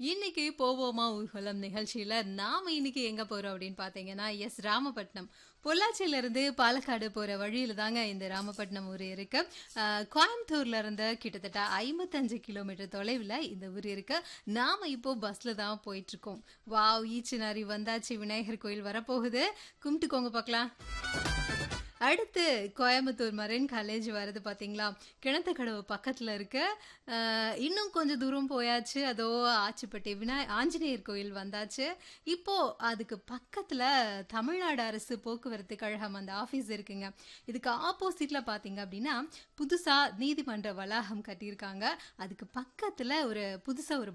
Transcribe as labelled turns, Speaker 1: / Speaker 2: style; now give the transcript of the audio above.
Speaker 1: இன்னைக்கு போவோமா ஊர்வலம் நிகழ்ச்சியில நாம இன்னைக்கு எங்க போறோம் அப்படின்னு பாத்தீங்கன்னா எஸ் ராமபட்னம் பொள்ளாச்சியில இருந்து பாலக்காடு போற வழியில தாங்க இந்த ராமபட்னம் ஊர் இருக்கு அஹ், கோயம்புத்தூர்ல இருந்து கிட்டத்தட்ட ஐம்பத்தஞ்சு கிலோமீட்டர் தொலைவில் இந்த ஊர் இருக்கு நாம இப்போ பஸ்ல தான் போயிட்டு இருக்கோம் வாவ் ஈச்சினாரி வந்தாச்சு விநாயகர் கோயில் வரப்போகுது கும்பிட்டுக்கோங்க பார்க்கலாம் அடுத்து கோயம்புத்தூர் மரைன் காலேஜ் வருது பார்த்தீங்களா கிணத்துக்கடவு பக்கத்தில் இருக்கு அஹ், இன்னும் கொஞ்சம் தூரம் போயாச்சு அதோ ஆச்சிப்பட்டி விநாய ஆஞ்சநேயர் கோயில் வந்தாச்சு இப்போ அதுக்கு பக்கத்தில் தமிழ்நாடு அரசு போக்குவரத்து கழகம் அந்த ஆஃபீஸ் இருக்குங்க இதுக்கு ஆப்போசிட்ல பார்த்தீங்க அப்படின்னா புதுசாக நீதிமன்ற வளாகம் கட்டியிருக்காங்க அதுக்கு பக்கத்தில் ஒரு புதுசாக ஒரு